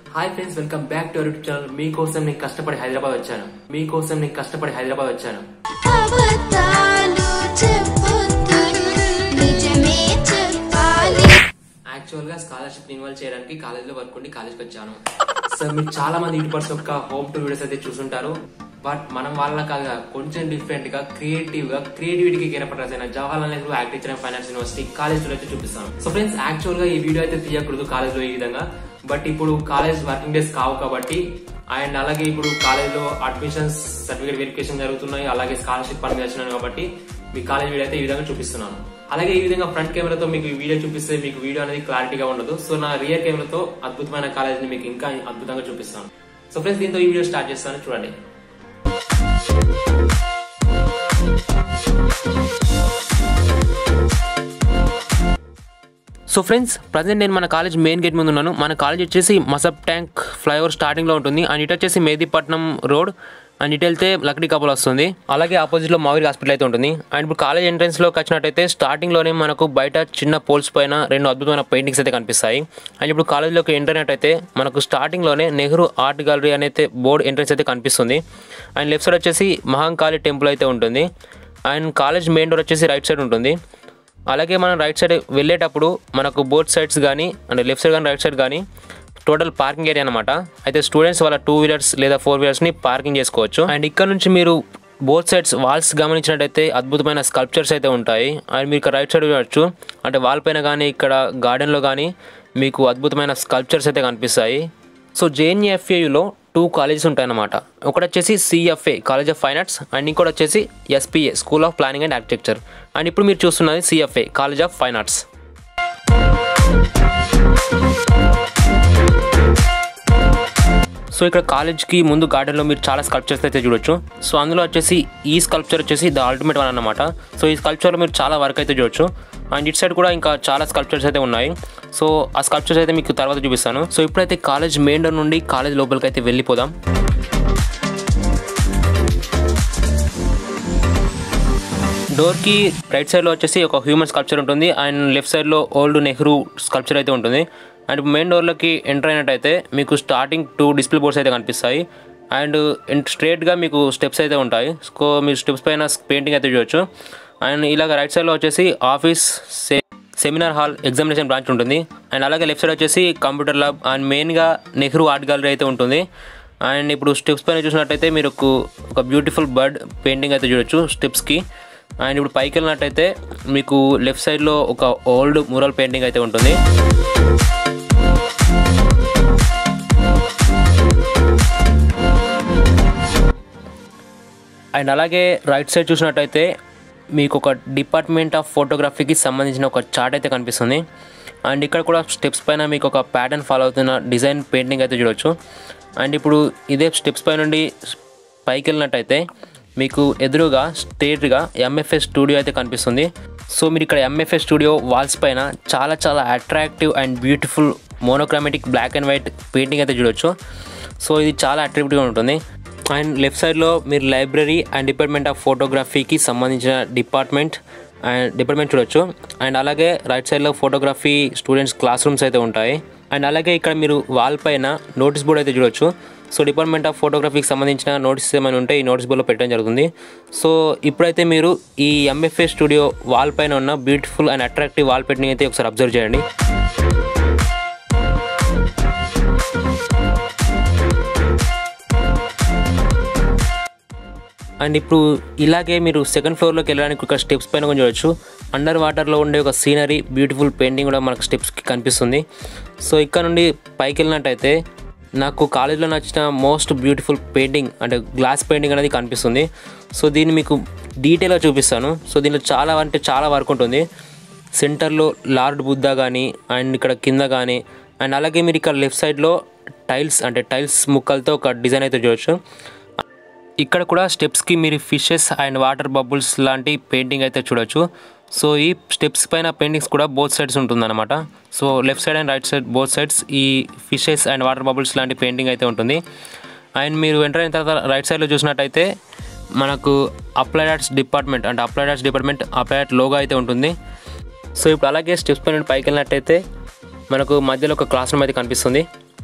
hi friends welcome back to our YouTube channel మీకోసం నేను కష్టపడి హైదరాబాద్ వచ్చాను మీకోసం నేను కష్టపడి హైదరాబాద్ వచ్చాను అబద్ధాలు చెప్పొద్దు నిజమే చెప్పాలి యాక్చువల్ గా స్కాలర్షిప్ ఇన్వాల్వ్ చేయడానికి కాలేజ్ లో వర్క్ ఉండి కాలేజ్కి వచ్చాను సో మీరు చాలా మంది యూట్యూబర్స్ యొక్క హోమ్ టు వీడియోస్ అయితే చూసుంటారు బట్ మనం వాళ్ళ కాదుగా కొంచెం డిఫరెంట్ గా క్రియేటివ్ గా క్రియేటివిటీకి కేరపడ్రస్ అయిన Jawaharlal Nehru agriculture and finance university college లో అయితే చూపిస్తాను సో ఫ్రెండ్స్ యాక్చువల్ గా ఈ వీడియో అయితే తీయకూడదు కాలేజ్ లో ఈ విధంగా బట్ ఇప్పుడు కాలేజ్ వర్కింగ్ డేస్ కావు కాబట్టి అండ్ అలాగే ఇప్పుడు కాలేజ్ లో అడ్మిషన్స్ సర్టిఫికేట్ వెరిఫికేషన్ జరుగుతున్నాయి అలాగే స్కాలర్షిప్ పని చేస్తున్నాను కాబట్టి మీ కాలేజ్ వీడియో అయితే ఈ విధంగా చూపిస్తున్నాను అలాగే ఈ విధంగా ఫ్రంట్ కెమెరాతో మీకు ఈ వీడియో చూపిస్తే మీకు వీడియో అనేది క్లారిటీగా ఉండదు సో నా రియర్ కెమెరాతో అద్భుతమైన కాలేజ్ ని మీకు ఇంకా అద్భుతంగా చూపిస్తాను సో ఫ్రెండ్స్ దీంతో ఈ వీడియో స్టార్ట్ చేస్తాను చూడండి సో ఫ్రెండ్స్ ప్రజెంట్ నేను మన కాలేజ్ మెయిన్ గేట్ ముందు ఉన్నాను మన కాలేజ్ వచ్చేసి మసబ్ ట్యాంక్ ఫ్లైఓవర్ స్టార్టింగ్లో ఉంటుంది అండ్ ఇటు వచ్చేసి మేదీపట్నం రోడ్ అండ్ ఇటు వెళ్తే లక్డీ కపుల్ వస్తుంది అలాగే ఆపోజిట్లో మావిరి హాస్పిటల్ అయితే ఉంటుంది అండ్ ఇప్పుడు కాలేజ్ ఎంట్రన్స్లోకి వచ్చినట్టయితే స్టార్టింగ్లోనే మనకు బయట చిన్న పోల్స్ పైన రెండు అద్భుతమైన పెయింటింగ్స్ అయితే కనిపిస్తాయి అండ్ ఇప్పుడు కాలేజ్లోకి ఎంటర్ అయినట్టయితే మనకు స్టార్టింగ్లోనే నెహ్రూ ఆర్ట్ గ్యాలరీ అనేది బోర్డ్ ఎంట్రన్స్ అయితే కనిపిస్తుంది అండ్ లెఫ్ట్ సైడ్ వచ్చేసి మహాంకాళి టెంపుల్ అయితే ఉంటుంది అండ్ కాలేజ్ మెయిన్ డోర్ వచ్చేసి రైట్ సైడ్ ఉంటుంది అలాగే మనం రైట్ సైడ్ వెళ్ళేటప్పుడు మనకు బోత్ సైడ్స్ కానీ అంటే లెఫ్ట్ సైడ్ కానీ రైట్ సైడ్ కానీ టోటల్ పార్కింగ్ ఏరియా అనమాట అయితే స్టూడెంట్స్ వాళ్ళ టూ వీలర్స్ లేదా ఫోర్ వీలర్స్ని పార్కింగ్ చేసుకోవచ్చు అండ్ ఇక్కడ నుంచి మీరు బోత్ సైడ్స్ వాల్స్ గమనించినట్టయితే అద్భుతమైన స్కల్ప్చర్స్ అయితే ఉంటాయి అండ్ మీరు ఇక్కడ రైట్ సైడ్ చూడవచ్చు అంటే వాల్ పైన కానీ ఇక్కడ గార్డెన్లో కానీ మీకు అద్భుతమైన స్కల్ప్చర్స్ అయితే కనిపిస్తాయి సో జేఎన్ఏఎఫ్ఏయులో టూ కాలేజెస్ ఉంటాయన్నమాట ఒకటి వచ్చేసి CFA college of fine arts and ఇంకోటి వచ్చేసి SPA school of planning and architecture and ఇప్పుడు మీరు చూస్తున్నది CFA college of fine arts so ఇక్కడ కాలేజ్కి ముందు గార్డెన్లో మీరు చాలా స్కల్ప్చర్స్ అయితే చూడొచ్చు సో అందులో వచ్చేసి ఈ స్కల్ప్చర్ వచ్చేసి ద అల్టిమేట్ వన్ అన్నమాట సో ఈ స్కల్ప్చర్లో మీరు చాలా వర్క్ అయితే చూడొచ్చు అండ్ ఇటు సైడ్ కూడా ఇంకా చాలా స్కల్ప్చర్స్ అయితే ఉన్నాయి సో ఆ స్కల్ప్చర్స్ అయితే మీకు తర్వాత చూపిస్తాను సో ఇప్పుడైతే కాలేజ్ మెయిన్ డోర్ నుండి కాలేజ్ లోపలికి అయితే వెళ్ళిపోదాం డోర్కి రైట్ సైడ్లో వచ్చేసి ఒక హ్యూమన్ స్కల్ప్చర్ ఉంటుంది అండ్ లెఫ్ట్ సైడ్లో ఓల్డ్ నెహ్రూ స్కల్ప్చర్ అయితే ఉంటుంది అండ్ మెయిన్ డోర్లోకి ఎంటర్ అయినట్టయితే మీకు స్టార్టింగ్ టూ డిస్ప్లే బోర్డ్స్ అయితే కనిపిస్తాయి అండ్ స్ట్రేట్గా మీకు స్టెప్స్ అయితే ఉంటాయి సో మీరు స్టెప్స్ పైన పెయింటింగ్ అయితే చూడొచ్చు అండ్ ఇలాగ రైట్ సైడ్లో వచ్చేసి ఆఫీస్ సే సెమినార్ హాల్ ఎగ్జామినేషన్ బ్రాంచ్ ఉంటుంది అండ్ అలాగే లెఫ్ట్ సైడ్ వచ్చేసి కంప్యూటర్ ల్యాబ్ అండ్ మెయిన్గా నెహ్రూ ఆర్ట్ గ్యాలరీ అయితే ఉంటుంది అండ్ ఇప్పుడు స్టెప్స్ పైన చూసినట్టయితే మీరు ఒక- ఒక బ్యూటిఫుల్ బర్డ్ పెయింటింగ్ అయితే చూడొచ్చు స్టెప్స్కి అండ్ ఇప్పుడు పైకి వెళ్ళినట్టయితే మీకు లెఫ్ట్ సైడ్లో ఒక ఓల్డ్ మురల్ పెయింటింగ్ అయితే ఉంటుంది అండ్ అలాగే రైట్ సైడ్ చూసినట్టయితే మీకు ఒక డిపార్ట్మెంట్ ఆఫ్ ఫోటోగ్రఫీకి సంబంధించిన ఒక చార్ట్ అయితే కనిపిస్తుంది అండ్ ఇక్కడ కూడా స్టెప్స్ పైన మీకు ఒక ప్యాటర్న్ ఫాలో అవుతున్న డిజైన్ పెయింటింగ్ అయితే చూడొచ్చు అండ్ ఇప్పుడు ఇదే స్టెప్స్ పై నుండి పైకి వెళ్ళినట్టయితే మీకు ఎదురుగా స్ట్రేట్గా ఎంఎఫ్ఎస్ స్టూడియో అయితే కనిపిస్తుంది సో మీరు ఇక్కడ ఎంఎఫ్ఎస్ స్టూడియో వాల్స్ పైన చాలా చాలా attractive and beautiful monochromatic black and white painting అయితే చూడొచ్చు సో ఇది చాలా అట్రాక్టివ్గా ఉంటుంది అండ్ లెఫ్ట్ సైడ్లో మీరు లైబ్రరీ అండ్ డిపార్ట్మెంట్ ఆఫ్ ఫోటోగ్రఫీకి సంబంధించిన డిపార్ట్మెంట్ అండ్ డిపార్ట్మెంట్ చూడొచ్చు అండ్ అలాగే రైట్ సైడ్లో ఫోటోగ్రఫీ స్టూడెంట్స్ క్లాస్ రూమ్స్ అయితే ఉంటాయి అండ్ అలాగే ఇక్కడ మీరు వాల్ పైన నోటీస్ బోర్డ్ అయితే చూడొచ్చు సో డిపార్ట్మెంట్ ఆఫ్ ఫోటోగ్రఫీకి సంబంధించిన నోటీస్ ఏమైనా ఉంటే ఈ నోటీస్ బోర్డ్లో పెట్టడం జరుగుతుంది సో ఇప్పుడైతే మీరు ఈ ఎంఎఫ్ఏ స్టూడియో వాల్ పైన ఉన్న బ్యూటిఫుల్ అండ్ అట్రాక్టివ్ వాల్ పెట్టిన అయితే ఒకసారి అబ్జర్వ్ చేయండి అండ్ ఇప్పుడు ఇలాగే మీరు సెకండ్ ఫ్లోర్లోకి వెళ్ళడానికి ఒక స్టెప్స్ పైన కొంచెం చూడొచ్చు అండర్ వాటర్లో ఉండే ఒక సీనరీ బ్యూటిఫుల్ పెయింటింగ్ కూడా మనకు స్టెప్స్కి కనిపిస్తుంది సో ఇక్కడ నుండి పైకి వెళ్ళినట్టయితే నాకు కాలేజ్లో నచ్చిన మోస్ట్ బ్యూటిఫుల్ పెయింటింగ్ అంటే గ్లాస్ పెయింటింగ్ అనేది కనిపిస్తుంది సో దీన్ని మీకు డీటెయిల్గా చూపిస్తాను సో దీనిలో చాలా అంటే చాలా వర్క్ ఉంటుంది సెంటర్లో లార్డ్ బుద్ధ కానీ అండ్ ఇక్కడ కింద కానీ అండ్ అలాగే మీరు ఇక్కడ లెఫ్ట్ సైడ్లో టైల్స్ అంటే టైల్స్ ముక్కలతో ఒక డిజైన్ అయితే చూడొచ్చు ఇక్కడ కూడా స్టెప్స్కి మీరు ఫిషెస్ అండ్ వాటర్ బబుల్స్ లాంటి పెయింటింగ్ అయితే చూడొచ్చు సో ఈ స్టెప్స్ పైన పెయింటింగ్స్ కూడా బోత్ సైడ్స్ ఉంటుందన్నమాట so left side and right side both sides ఈ ఫిషెస్ అండ్ వాటర్ బబుల్స్ లాంటి పెయింటింగ్ అయితే ఉంటుంది అండ్ మీరు ఎంటర్ అయిన తర్వాత రైట్ సైడ్లో చూసినట్టయితే మనకు అప్లైడ్ ఆర్ట్స్ డిపార్ట్మెంట్ అంటే applied arts department applied art logo అయితే ఉంటుంది సో ఇప్పుడు అలాగే స్టెప్స్ పైన పైకి వెళ్ళినట్టయితే మనకు మధ్యలో ఒక క్లాస్ రూమ్ అయితే కనిపిస్తుంది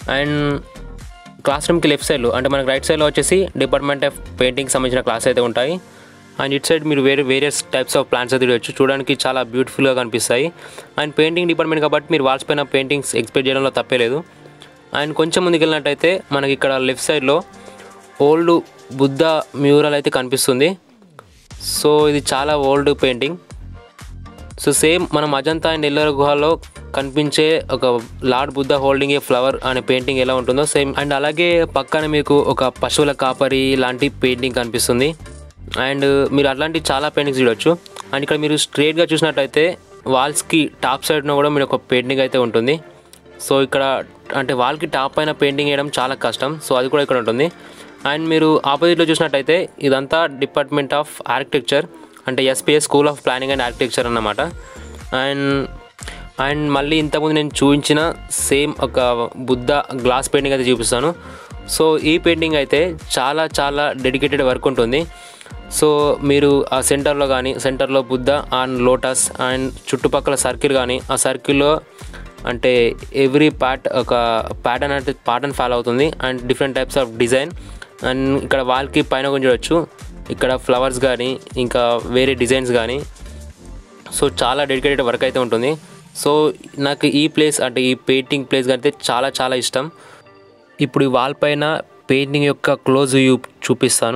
అండ్ క్లాస్ రూమ్కి లెఫ్ట్ సైడ్లో అంటే మనకి రైట్ సైడ్లో వచ్చేసి డిపార్ట్మెంట్ ఆఫ్ పెయింటింగ్ సంబంధించిన క్లాస్ అయితే ఉంటాయి అండ్ ఇట్ సైడ్ మీరు వేరే వేరియస్ టైప్స్ ఆఫ్ ప్లాంట్స్ అయితే చూడొచ్చు చూడడానికి చాలా బ్యూటిఫుల్గా కనిపిస్తాయి అండ్ పెయింటింగ్ డిపార్ట్మెంట్ కాబట్టి మీరు వాల్స్ పైన పెయింటింగ్స్ ఎక్స్పెక్ట్ చేయడంలో తప్పే లేదు అండ్ కొంచెం ముందుకు వెళ్ళినట్టయితే మనకి ఇక్కడ లెఫ్ట్ సైడ్లో ఓల్డ్ బుద్ధ మ్యూరల్ అయితే కనిపిస్తుంది సో ఇది చాలా ఓల్డ్ పెయింటింగ్ సో సేమ్ మనం అజంతా అండ్ ఎల్లర గుహలో కనిపించే ఒక lord Buddha holding a flower అనే పెయింటింగ్ ఎలా ఉంటుందో సేమ్ అండ్ అలాగే పక్కన మీకు ఒక పశువుల కాపరి లాంటి పెయింటింగ్ కనిపిస్తుంది అండ్ మీరు అట్లాంటి చాలా పెయింటింగ్స్ చూడొచ్చు అండ్ ఇక్కడ మీరు స్ట్రేట్గా చూసినట్టయితే వాల్స్కి టాప్ సైడ్లో కూడా మీరు ఒక పెయింటింగ్ అయితే ఉంటుంది సో ఇక్కడ అంటే వాల్కి టాప్ పైన పెయింటింగ్ వేయడం చాలా కష్టం సో అది కూడా ఇక్కడ ఉంటుంది అండ్ మీరు ఆపోజిట్లో చూసినట్టయితే ఇదంతా డిపార్ట్మెంట్ ఆఫ్ ఆర్కిటెక్చర్ అంటే SPS school of planning and architecture అన్నమాట అండ్ అండ్ మళ్ళీ ఇంతకుముందు నేను చూపించిన సేమ్ ఒక బుద్ధ గ్లాస్ పెయింటింగ్ అయితే చూపిస్తాను సో ఈ పెయింటింగ్ అయితే చాలా చాలా డెడికేటెడ్ వర్క్ ఉంటుంది సో మీరు ఆ సెంటర్లో కానీ సెంటర్లో బుద్ధ అండ్ లోటస్ అండ్ చుట్టుపక్కల సర్కిల్ కానీ ఆ సర్కిల్లో అంటే ఎవ్రీ పార్ట్ ఒక ప్యాటర్న్ అంటే ప్యాటర్న్ ఫాలో అవుతుంది and different types of design and ఇక్కడ వాల్కి పైన కొంచెం చూడొచ్చు ఇక్కడ ఫ్లవర్స్ కానీ ఇంకా వేరే డిజైన్స్ కానీ సో చాలా డెడికేటెడ్ వర్క్ అయితే ఉంటుంది సో నాకు ఈ ప్లేస్ అంటే ఈ పెయింటింగ్ ప్లేస్ అయితే చాలా చాలా ఇష్టం ఇప్పుడు ఈ వాల్ పైన పెయింటింగ్ యొక్క క్లోజ్ వ్యూ చూపిస్తాను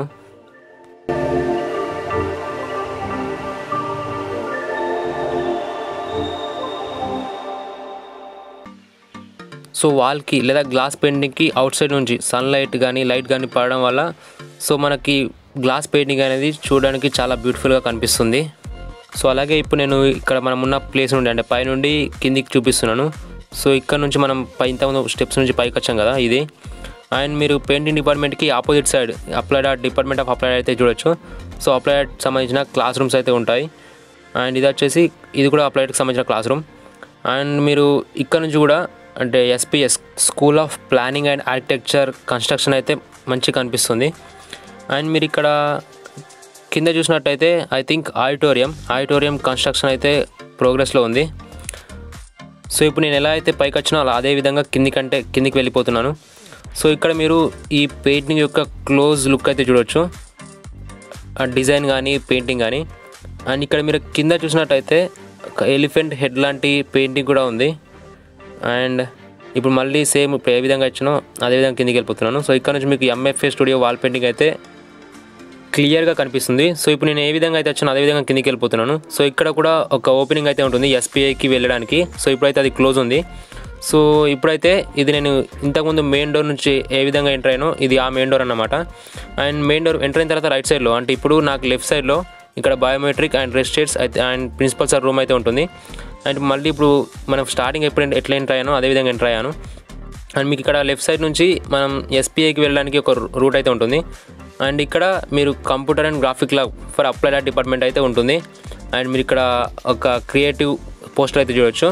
సో వాల్కి లేదా గ్లాస్ పెయింటింగ్కి అవుట్ సైడ్ నుంచి సన్లైట్ కానీ లైట్ కానీ పడడం వల్ల సో మనకి గ్లాస్ పెయింటింగ్ అనేది చూడడానికి చాలా బ్యూటిఫుల్గా కనిపిస్తుంది సో అలాగే ఇప్పుడు నేను ఇక్కడ మనం ఉన్న ప్లేస్ నుండి అంటే పైనుండి కిందికి చూపిస్తున్నాను సో ఇక్కడ నుంచి మనం పై ఇంతకుముందు స్టెప్స్ నుంచి పైకి వచ్చాం కదా ఇది అండ్ మీరు పెయింటింగ్ డిపార్ట్మెంట్కి opposite side applied art department of applied అయితే చూడొచ్చు సో అప్లైడ్ సంబంధించిన క్లాస్ రూమ్స్ అయితే ఉంటాయి అండ్ ఇది వచ్చేసి ఇది కూడా అప్లైడ్కి సంబంధించిన క్లాస్ రూమ్ అండ్ మీరు ఇక్కడ నుంచి కూడా అంటే SPS school of planning and architecture construction అయితే మంచిగా కనిపిస్తుంది అండ్ మీరు ఇక్కడ కింద చూసినట్టయితే I think auditorium auditorium construction అయితే ప్రోగ్రెస్లో ఉంది సో ఇప్పుడు నేను ఎలా అయితే పైకి వచ్చినా అలా అదే విధంగా కిందికంటే కిందికి వెళ్ళిపోతున్నాను సో ఇక్కడ మీరు ఈ పెయింటింగ్ యొక్క క్లోజ్ లుక్ అయితే చూడొచ్చు ఆ డిజైన్ కానీ పెయింటింగ్ కానీ అండ్ ఇక్కడ మీరు కింద చూసినట్టయితే ఒక ఎలిఫెంట్ హెడ్ లాంటి పెయింటింగ్ కూడా ఉంది అండ్ ఇప్పుడు మళ్ళీ సేమ్ ఇప్పుడు ఏ విధంగా ఇచ్చినో అదే విధంగా కిందికి వెళ్ళిపోతున్నాను సో ఇక్కడ నుంచి మీకు ఎంఎఫ్ఏ స్టూడియో వాల్ పెయింటింగ్ అయితే క్లియర్గా కనిపిస్తుంది సో ఇప్పుడు నేను ఏ విధంగా అయితే వచ్చానో అదే విధంగా కిందికి వెళ్ళిపోతున్నాను సో ఇక్కడ కూడా ఒక ఓపెనింగ్ అయితే ఉంటుంది ఎస్బీఐకి వెళ్ళడానికి సో ఇప్పుడైతే అది క్లోజ్ ఉంది సో ఇప్పుడైతే ఇది నేను ఇంతకుముందు మెయిన్ డోర్ నుంచి ఏ విధంగా ఎంటర్ అయ్యానో ఇది ఆ మెయిన్ డోర్ అన్నమాట అండ్ మెయిన్ డోర్ ఎంటర్ అయిన తర్వాత రైట్ సైడ్లో అంటే ఇప్పుడు నాకు లెఫ్ట్ సైడ్లో ఇక్కడ బయోమెట్రిక్ అండ్ రెస్టేట్స్ అయితే అండ్ ప్రిన్సిపల్ సార్ రూమ్ అయితే ఉంటుంది అండ్ మళ్ళీ ఇప్పుడు మనం స్టార్టింగ్ ఎప్పుడు ఎట్లా ఎంటర్ అయ్యానో అదే విధంగా ఎంటర్ అయ్యాను అండ్ మీకు ఇక్కడ లెఫ్ట్ సైడ్ నుంచి మనం ఎస్పీఐకి వెళ్ళడానికి ఒక రూట్ అయితే ఉంటుంది అండ్ ఇక్కడ మీరు computer and graphic lab for applied art department అయితే ఉంటుంది అండ్ మీరు ఇక్కడ ఒక క్రియేటివ్ పోస్టర్ అయితే చూడొచ్చు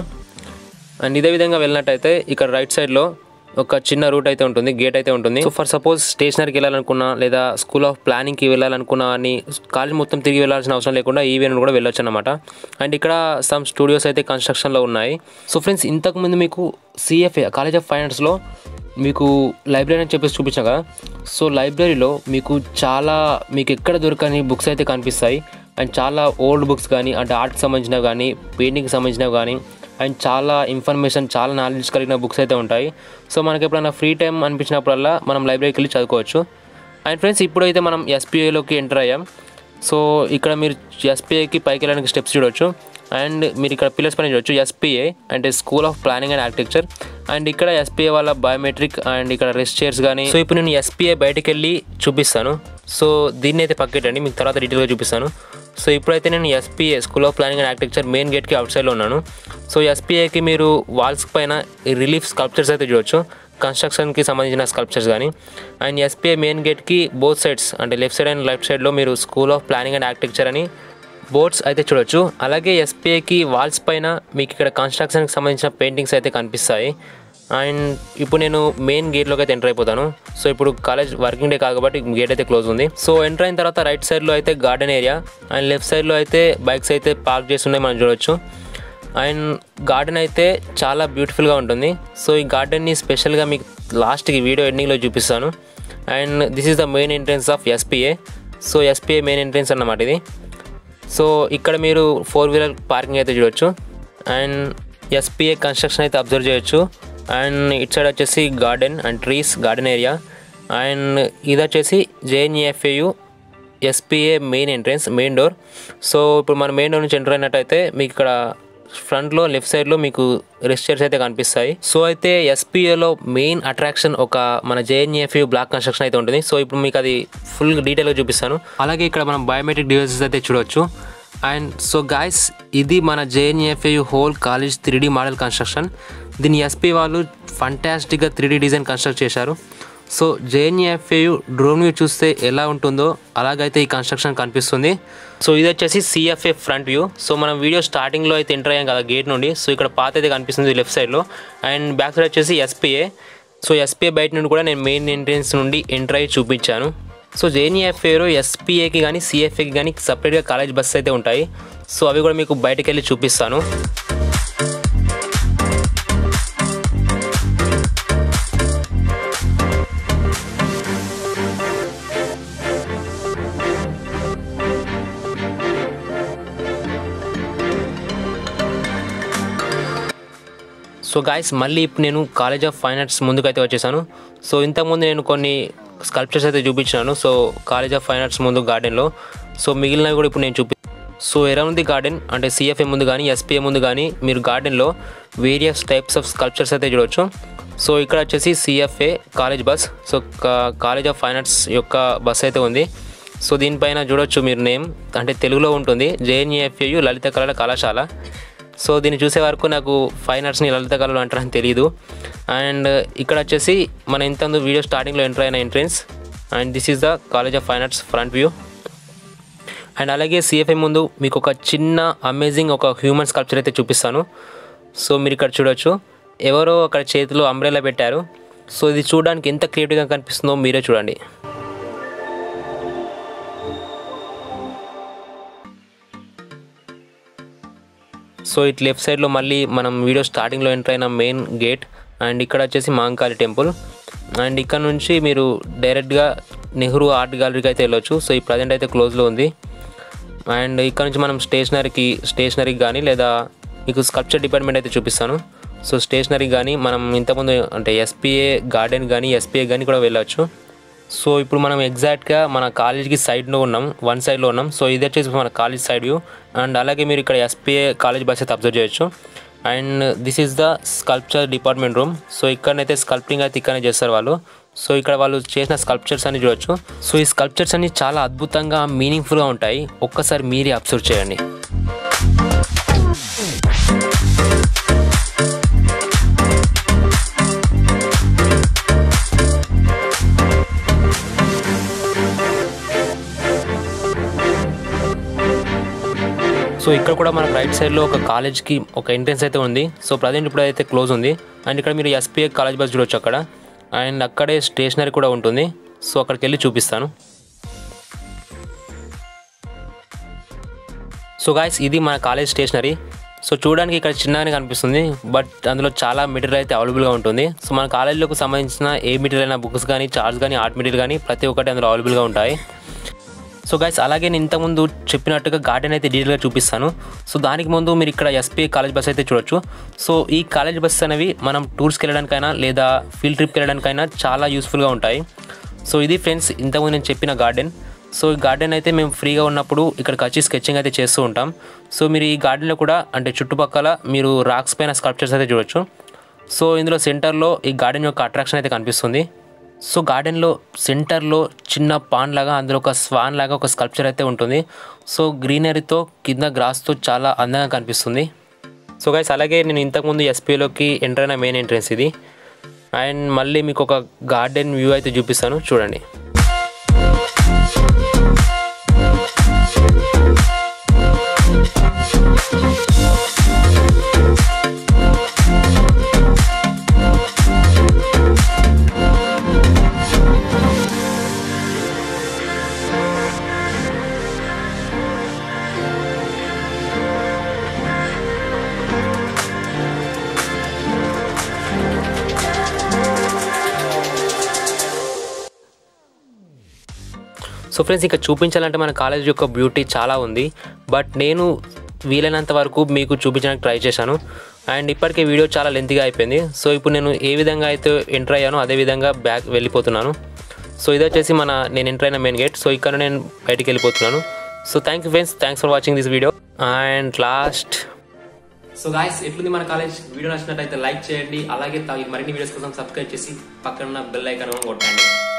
అండ్ ఇదే విధంగా వెళ్ళినట్టయితే ఇక్కడ రైట్ సైడ్లో ఒక చిన్న రూట్ అయితే ఉంటుంది గేట్ అయితే ఉంటుంది సో ఫర్ సపోజ్ స్టేషనరీకి వెళ్ళాలనుకున్నా లేదా స్కూల్ ఆఫ్ ప్లానింగ్కి వెళ్ళాలనుకున్నా అని కాలేజ్ మొత్తం తిరిగి వెళ్ళాల్సిన అవసరం లేకుండా ఈ వేను కూడా వెళ్ళొచ్చు అనమాట అండ్ ఇక్కడ సమ్ స్టూడియోస్ అయితే కన్స్ట్రక్షన్లో ఉన్నాయి సో ఫ్రెండ్స్ ఇంతకుముందు మీకు సిఎఫ్ఏ కాలేజ్ ఆఫ్ ఫైనాన్స్లో మీకు లైబ్రరీ అని చెప్పేసి చూపించాం కదా సో లైబ్రరీలో మీకు చాలా మీకు ఎక్కడ దొరకని బుక్స్ అయితే కనిపిస్తాయి అండ్ చాలా ఓల్డ్ బుక్స్ కానీ అంటే ఆర్ట్కి సంబంధించినవి కానీ పెయింటింగ్కి సంబంధించినవి కానీ అండ్ చాలా ఇన్ఫర్మేషన్ చాలా నాలెడ్జ్ కలిగిన బుక్స్ అయితే ఉంటాయి సో మనకి ఎప్పుడైనా ఫ్రీ టైం అనిపించినప్పుడల్లా మనం లైబ్రరీకి వెళ్ళి చదువుకోవచ్చు అండ్ ఫ్రెండ్స్ ఇప్పుడైతే మనం ఎస్పీఐలోకి ఎంటర్ అయ్యాం సో ఇక్కడ మీరు ఎస్పీఐకి పైకి వెళ్ళడానికి స్టెప్స్ చూడొచ్చు అండ్ మీరు ఇక్కడ పిల్లర్స్ పైన చూడొచ్చు ఎస్పీఏ అంటే school of planning and architecture and ఇక్కడ ఎస్పీఏ వాళ్ళ బయోమెట్రిక్ అండ్ ఇక్కడ రెస్ట్ చైర్స్ కానీ సో ఇప్పుడు నేను ఎస్పీఐ బయటికి వెళ్ళి చూపిస్తాను సో దీన్ని అయితే పక్కెట్టండి మీకు తర్వాత డీటెయిల్గా చూపిస్తాను సో ఇప్పుడైతే నేను SPA school of planning and architecture main గేట్కి అవుట్ సైడ్లో ఉన్నాను సో ఎస్పీఐకి మీరు వాల్స్ పైన రిలీఫ్ స్కల్ప్చర్స్ అయితే చూడొచ్చు కన్స్ట్రక్షన్కి సంబంధించిన స్కల్ప్చర్స్ కానీ అండ్ ఎస్పీఐ మెయిన్ గేట్కి బోత్ సైడ్స్ అంటే లెఫ్ట్ సైడ్ అండ్ లెఫ్ట్ సైడ్లో మీరు school of planning and architecture అని బోర్డ్స్ అయితే చూడొచ్చు అలాగే ఎస్పీఐకి వాల్స్ పైన మీకు ఇక్కడ కన్స్ట్రక్షన్కి సంబంధించిన పెయింటింగ్స్ అయితే కనిపిస్తాయి అండ్ ఇప్పుడు నేను మెయిన్ గేట్లోకి అయితే ఎంటర్ అయిపోతాను సో ఇప్పుడు కాలేజ్ వర్కింగ్ డే కాదు కాబట్టి గేట్ అయితే క్లోజ్ ఉంది సో ఎంటర్ అయిన తర్వాత రైట్ సైడ్లో అయితే గార్డెన్ ఏరియా అండ్ లెఫ్ట్ సైడ్లో అయితే బైక్స్ అయితే పార్క్ చేసి ఉన్నాయి మనం చూడొచ్చు అండ్ గార్డెన్ అయితే చాలా బ్యూటిఫుల్గా ఉంటుంది సో ఈ గార్డెన్ని స్పెషల్గా మీకు లాస్ట్కి వీడియో ఎండింగ్లో చూపిస్తాను and this is the main entrance of SPA so SPA main entrance అన్నమాట ఇది సో ఇక్కడ మీరు ఫోర్ వీలర్ పార్కింగ్ అయితే చూడొచ్చు అండ్ ఎస్పీఏ కన్స్ట్రక్షన్ అయితే అబ్జర్వ్ చేయొచ్చు అండ్ ఇట్ సైడ్ వచ్చేసి garden and trees garden area and ఇది వచ్చేసి JNAFAU SPA main entrance main door so ఇప్పుడు మన మెయిన్ డోర్ నుంచి ఎంటర్ అయినట్టయితే మీకు ఇక్కడ ఫ్రంట్లో లెఫ్ట్ సైడ్లో మీకు రెస్ట్ చైర్స్ అయితే కనిపిస్తాయి సో అయితే ఎస్పీఏలో మెయిన్ అట్రాక్షన్ ఒక మన జేఎన్ఈఎఫ్యూ బ్లాక్ కన్స్ట్రక్షన్ అయితే ఉంటుంది సో ఇప్పుడు మీకు అది ఫుల్ డీటెయిల్గా చూపిస్తాను అలాగే ఇక్కడ మనం బయోమెట్రిక్ డివైసెస్ అయితే చూడొచ్చు అండ్ సో గాయస్ ఇది మన JNAFA whole college three model construction దీని ఎస్పీ వాళ్ళు ఫంటాస్టిక్గా త్రీ డిజైన్ కన్స్ట్రక్ట్ చేశారు సో జేఎన్ఈఎఫ్ఏయు డ్రోన్ వ్యూ చూస్తే ఎలా ఉంటుందో అలాగైతే ఈ కన్స్ట్రక్షన్ కనిపిస్తుంది సో ఇది వచ్చేసి సిఎఫ్ఏ ఫ్రంట్ వ్యూ సో మనం వీడియో స్టార్టింగ్లో అయితే ఎంటర్ అయ్యాం కదా గేట్ నుండి సో ఇక్కడ పాత అయితే కనిపిస్తుంది లెఫ్ట్ సైడ్లో అండ్ బ్యాక్ సైడ్ వచ్చేసి ఎస్పీఏ సో ఎస్పీఏ బయట నుండి కూడా నేను మెయిన్ ఎంట్రెన్స్ నుండి ఎంటర్ అయ్యి చూపించాను సో జేఎన్ఈఎఫ్ఏలో ఎస్పీఏకి కానీ సిఎఫ్ఏకి కానీ సపరేట్గా కాలేజ్ బస్సు అయితే ఉంటాయి సో అవి కూడా మీకు బయటకు వెళ్ళి చూపిస్తాను సో గాయస్ మళ్ళీ ఇప్పుడు నేను కాలేజ్ ఆఫ్ ఫైన్ ఆర్ట్స్ ముందుకైతే వచ్చేసాను సో ఇంతకుముందు నేను కొన్ని స్కల్ప్చర్స్ అయితే చూపించినాను so college of fine arts ముందు గార్డెన్లో సో మిగిలినవి కూడా ఇప్పుడు నేను చూపి సో అరౌండ్ ది గార్డెన్ అంటే సిఎఫ్ఏ ముందు కానీ ఎస్పీఏ ముందు కానీ మీరు గార్డెన్లో వేరియస్ టైప్స్ ఆఫ్ స్కల్ప్చర్స్ అయితే చూడవచ్చు సో ఇక్కడ వచ్చేసి CFA college bus so college of fine arts యొక్క బస్ అయితే ఉంది సో దీనిపైన చూడొచ్చు మీరు నేమ్ అంటే తెలుగులో ఉంటుంది జేఎన్ఈఎఫ్ఏయు లలిత కళల కళాశాల సో దీన్ని చూసే వరకు నాకు ఫైన్ ఆర్ట్స్ని లలిత కళలు అంటారని తెలియదు అండ్ ఇక్కడ వచ్చేసి మన ఇంత వీడియో స్టార్టింగ్లో ఎంటర్ అయిన entrance and this is the college of fine arts front view and అలాగే సిఎఫ్ఐ ముందు మీకు ఒక చిన్న అమేజింగ్ ఒక హ్యూమన్ స్కల్ప్చర్ అయితే చూపిస్తాను సో మీరు ఇక్కడ చూడొచ్చు ఎవరో అక్కడ చేతిలో అంబ్రెలా పెట్టారు సో ఇది చూడడానికి ఎంత క్రియేటివ్గా కనిపిస్తుందో మీరే చూడండి సో ఇట్ లెఫ్ట్ సైడ్లో మళ్ళీ మనం వీడియో స్టార్టింగ్లో ఎంటర్ అయిన మెయిన్ గేట్ అండ్ ఇక్కడ వచ్చేసి మాంకాళి టెంపుల్ అండ్ ఇక్కడ నుంచి మీరు డైరెక్ట్గా నెహ్రూ ఆర్ట్ గ్యాలరీకి అయితే వెళ్ళొచ్చు సో ఈ ప్రజెంట్ అయితే క్లోజ్లో ఉంది అండ్ ఇక్కడ నుంచి మనం స్టేషనరీకి స్టేషనరీకి కానీ లేదా మీకు స్కల్ప్చర్ డిపార్ట్మెంట్ అయితే చూపిస్తాను సో స్టేషనరీ కానీ మనం ఇంతకుముందు అంటే ఎస్పీఏ గార్డెన్ కానీ ఎస్పీఏ కానీ కూడా వెళ్ళొచ్చు సో ఇప్పుడు మనం ఎగ్జాక్ట్గా మన కాలేజ్కి సైడ్లో ఉన్నాం వన్ సైడ్లో ఉన్నాం సో ఇది వచ్చేసి మన కాలేజ్ సైడ్ వ్యూ అండ్ అలాగే మీరు ఇక్కడ ఎస్పీఏ కాలేజ్ బస్ అయితే అబ్జర్వ్ చేయొచ్చు and this is the sculpture department room so ఇక్కడనైతే స్కల్ప్టింగ్ అయితే ఇక్కడనే చేస్తారు వాళ్ళు సో ఇక్కడ వాళ్ళు చేసిన స్కల్ప్చర్స్ అన్ని చూడొచ్చు సో ఈ స్కల్ప్చర్స్ అన్ని చాలా అద్భుతంగా మీనింగ్ఫుల్గా ఉంటాయి ఒక్కసారి మీరే అబ్జర్వ్ చేయండి సో ఇక్కడ కూడా మనకు రైట్ సైడ్లో ఒక కాలేజ్కి ఒక ఎంట్రెన్స్ అయితే ఉంది సో ప్రజెంట్ ఇప్పుడు అయితే క్లోజ్ ఉంది అండ్ ఇక్కడ మీరు ఎస్పీఏ కాలేజ్ బస్ చూడొచ్చు అక్కడ అండ్ అక్కడే స్టేషనరీ కూడా ఉంటుంది సో అక్కడికి వెళ్ళి చూపిస్తాను సో గాయస్ ఇది మన కాలేజ్ స్టేషనరీ సో చూడడానికి ఇక్కడ చిన్నగానే కనిపిస్తుంది బట్ అందులో చాలా మెటీరియల్ అయితే అవైలబుల్గా ఉంటుంది సో మన కాలేజీలోకి సంబంధించిన ఏ మెటీరియల్ అయినా బుక్స్ కానీ చార్ట్స్ కానీ ఆర్ట్ మెటీరియల్ కానీ ప్రతి ఒక్కటి అందులో అవైలబుల్గా ఉంటాయి సో గైస్ అలాగే నేను ఇంతకుముందు చెప్పినట్టుగా గార్డెన్ అయితే డీటెయిల్గా చూపిస్తాను సో దానికి ముందు మీరు ఇక్కడ ఎస్పీ కాలేజ్ బస్ అయితే చూడొచ్చు సో ఈ కాలేజ్ బస్ అనేవి మనం టూర్స్కి వెళ్ళడానికైనా లేదా ఫీల్డ్ ట్రిప్కి వెళ్ళడానికైనా చాలా యూస్ఫుల్గా ఉంటాయి సో ఇది ఫ్రెండ్స్ ఇంతకుముందు నేను చెప్పిన గార్డెన్ సో ఈ గార్డెన్ అయితే మేము ఫ్రీగా ఉన్నప్పుడు ఇక్కడికి వచ్చి స్కెచింగ్ అయితే చేస్తూ ఉంటాం సో మీరు ఈ గార్డెన్లో కూడా అంటే చుట్టుపక్కల మీరు రాక్స్ పైన స్కల్ప్చర్స్ అయితే చూడొచ్చు సో ఇందులో సెంటర్లో ఈ గార్డెన్ యొక్క అట్రాక్షన్ అయితే కనిపిస్తుంది సో గార్డెన్లో సెంటర్లో చిన్న పాన్ లాగా అందులో ఒక స్వాన్ లాగా ఒక స్కల్ప్చర్ అయితే ఉంటుంది సో గ్రీనరీతో కింద గ్రాస్తో చాలా అందంగా కనిపిస్తుంది సో గైస్ అలాగే నేను ఇంతకుముందు ఎస్పీలోకి ఎంటర్ అయిన మెయిన్ ఎంట్రెన్స్ ఇది అండ్ మళ్ళీ మీకు ఒక గార్డెన్ వ్యూ అయితే చూపిస్తాను చూడండి సో ఫ్రెండ్స్ ఇంకా చూపించాలంటే మన కాలేజ్ యొక్క బ్యూటీ చాలా ఉంది బట్ నేను వీలైనంత వరకు మీకు చూపించడానికి ట్రై చేశాను అండ్ ఇప్పటికే వీడియో చాలా లెంత్గా అయిపోయింది సో ఇప్పుడు నేను ఏ విధంగా అయితే ఎంటర్ అయ్యానో అదే విధంగా బ్యాక్ వెళ్ళిపోతున్నాను సో ఇది వచ్చేసి మన నేను ఎంటర్ అయిన మెయిన్ గేట్ సో ఇక్కడ నేను బయటికి వెళ్ళిపోతున్నాను so thank you friends thanks for watching this video and last so guys ఎట్లుంది మన కాలేజ్ వీడియో నచ్చినట్టయితే లైక్ చేయండి అలాగే తా- మరిన్ని వీడియోస్ కోసం సబ్స్క్రైబ్ చేసి పక్కన ఉన్న బెల్ ఐకాన్ కొట్టండి